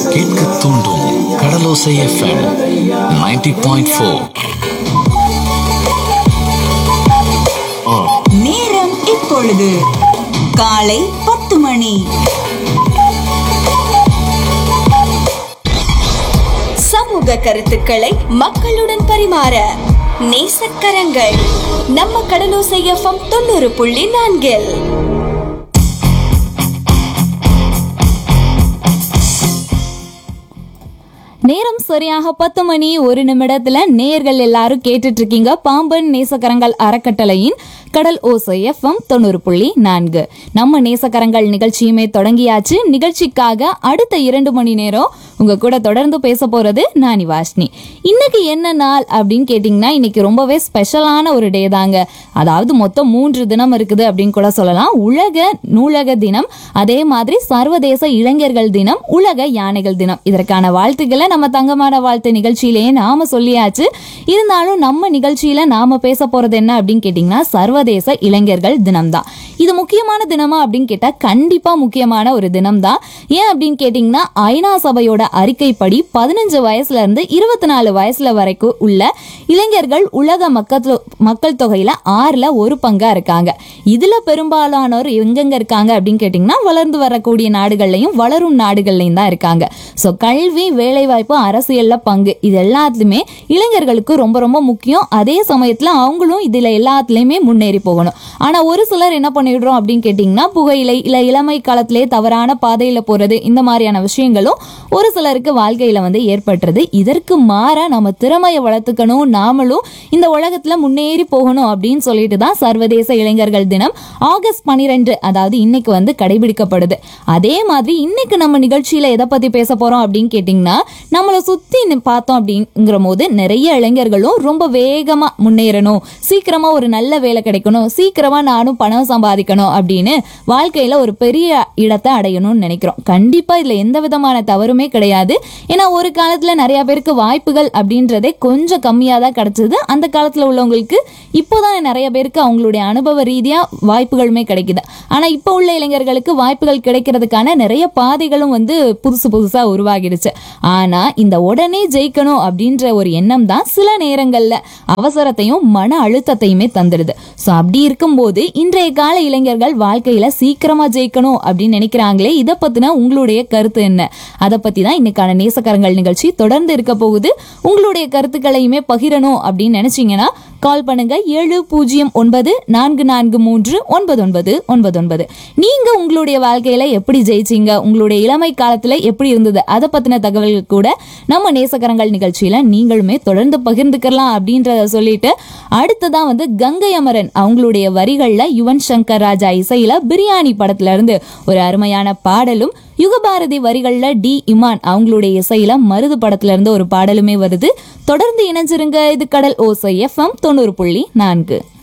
கேட்க தூண்டும் கடலோசை FM 90.4 point four நேரம் இப்பொழுது காலை பத்து மணி சமூக கருத்துக்களை மக்களுடன் பரிமாற நேசக்கரங்கள் நம்ம கடலோசை எஃப்எம் தொண்ணூறு புள்ளி நான்கில் நேரம் சரியாக பத்து மணி ஒரு நிமிடத்துல நேர்கள் எல்லாரும் கேட்டுட்டு இருக்கீங்க பாம்பன் நேசக்கரங்கள் அறக்கட்டளையின் கடல் ஓசை எஃப்எம் தொண்ணூறு புள்ளி நான்கு நம்ம நேசக்கரங்கள் நிகழ்ச்சியுமே தொடங்கியாச்சு நிகழ்ச்சிக்காக அடுத்த இரண்டு மணி நேரம் உங்க கூட தொடர்ந்து பேச போறது நானி வாஷ்னி இன்னைக்கு என்ன நாள் அப்படின்னு கேட்டிங்கன்னா இன்னைக்கு ரொம்பவே ஸ்பெஷலான ஒரு டே தாங்க அதாவது மொத்தம் மூன்று தினம் இருக்குது அப்படின்னு கூட சொல்லலாம் உலக நூலக தினம் அதே மாதிரி சர்வதேச இளைஞர்கள் தினம் உலக யானைகள் தினம் இதற்கான வாழ்த்துக்களை நம்ம தங்கமான வாழ்த்து நிகழ்ச்சியிலேயே நாம சொல்லியாச்சு இருந்தாலும் நம்ம நிகழ்ச்சியில நாம பேச போறது என்ன அப்படின்னு கேட்டிங்கன்னா சர்வதேச இளைஞர்கள் தினம் தான் இது முக்கியமான தினமா அப்படின்னு கேட்டா கண்டிப்பா முக்கியமான ஒரு தினம் தான் ஏன் அப்படின்னு கேட்டிங்கன்னா ஐநா சபையோட அறிக்கைப்படி பதினஞ்சு வயசுல இருந்து இருபத்தி நாலு வயசுல வரைக்கும் உள்ள இளைஞர்கள் உலக மக்கள் தொ- மக்கள் தொகையில ஆறுல ஒரு பங்கா இருக்காங்க இதுல பெரும்பாலானோர் எங்கெங்க இருக்காங்க அப்படின்னு கேட்டிங்கன்னா வளர்ந்து வரக்கூடிய நாடுகள்லையும் வளரும் நாடுகள்லையும் தான் இருக்காங்க ஸோ கல்வி வேலைவாய்ப்பு அரசியல்ல பங்கு இது எல்லாத்துலயுமே இளைஞர்களுக்கு ரொம்ப ரொம்ப முக்கியம் அதே சமயத்துல அவங்களும் இதுல எல்லாத்துலயுமே முன்னேறி போகணும் ஆனா ஒரு சிலர் என்ன பண்ணிடுறோம் அப்படின்னு கேட்டிங்கன்னா புகையிலை இல்ல இளமை காலத்திலே தவறான பாதையில போறது இந்த மாதிரியான விஷயங்களும் ஒரு சிலருக்கு வாழ்க்கையில வந்து ஏற்பட்டுறது இதற்கு மாறா நம்ம திறமையை வளர்த்துக்கணும் நாமளும் இந்த உலகத்துல முன்னேறி போகணும் அப்படின்னு சொல்லிட்டு தான் சர்வதேச இளைஞர்கள் தினம் ஆகஸ்ட் பனிரெண்டு அதாவது இன்னைக்கு வந்து கடைபிடிக்கப்படுது அதே மாதிரி இன்னைக்கு நம்ம நிகழ்ச்சியில எதை பத்தி பேச போறோம் அப்படின்னு கேட்டிங்கன்னா நம்மளை சுத்தி நி- பார்த்தோம் அப்படிங்கிற போது நிறைய இளைஞர்களும் ரொம்ப வேகமா முன்னேறணும் சீக்கிரமா ஒரு நல்ல வேலை கிடைக்கணும் சீக்கிரமா நானும் பணம் சம்பாதிக்கணும் அப்படின்னு வாழ்க்கையில ஒரு பெரிய இடத்தை அடையணும்னு நினைக்கிறோம் கண்டிப்பா இதுல எந்த விதமான தவறுமே கிடையாது ஏன்னா ஒரு காலத்துல நிறைய பேருக்கு வாய்ப்புகள் அப்படின்றதே கொஞ்சம் கம்மியா தான் கிடைச்சது அந்த காலத்துல உள்ளவங்களுக்கு இப்போதான் நிறைய பேருக்கு அவங்களுடைய அனுபவ ரீதியா வாய்ப்புகளுமே கிடைக்குது ஆனா இப்போ உள்ள இளைஞர்களுக்கு வாய்ப்புகள் கிடைக்கிறதுக்கான நிறைய பாதைகளும் வந்து புதுசு புதுசா உருவாகிடுச்சு ஆனா இந்த உடனே ஜெயிக்கணும் அப்படின்ற ஒரு எண்ணம் தான் சில நேரங்கள்ல அவசரத்தையும் மன அழுத்தத்தையுமே தந்துடுது ஸோ அப்படி இருக்கும்போது இன்றைய கால இளைஞர்கள் வாழ்க்கையில சீக்கிரமா ஜெயிக்கணும் அப்படின்னு நினைக்கிறாங்களே இதை பத்தின உங்களுடைய கருத்து என்ன அதை பத்தி தான் இன்னைக்கான நேசக்கரங்கள் நிகழ்ச்சி தொடர்ந்து இருக்க போகுது உங்களுடைய கருத்துக்களையுமே பகிரணும் அப்படின்னு நினைச்சீங்கன்னா கால் பண்ணுங்க ஏழு பூஜ்ஜியம் ஒன்பது நான்கு நான்கு மூன்று ஒன்பது ஒன்பது ஒன்பது ஒன்பது நீங்க உங்களுடைய வாழ்க்கையில எப்படி ஜெயிச்சீங்க உங்களுடைய இளமை காலத்துல எப்படி இருந்தது அதை பத்தின தகவல்கள் கூட நம்ம நேசக்கரங்கள் நிகழ்ச்சியில நீங்களுமே தொடர்ந்து பகிர்ந்துக்கலாம் அப்படின்றத சொல்லிட்டு அடுத்ததான் வந்து கங்கை அமரன் அவங்களுடைய வரிகள்ல யுவன் சங்கர் ராஜா இசையில பிரியாணி படத்துல இருந்து ஒரு அருமையான பாடலும் யுகபாரதி வரிகள்ல டி இமான் அவங்களுடைய இசையில மருது படத்துல இருந்து ஒரு பாடலுமே வருது தொடர்ந்து இணைஞ்சிருங்க இது கடல் ஓசை எஃப்எம் தொண்ணூறு புள்ளி நான்கு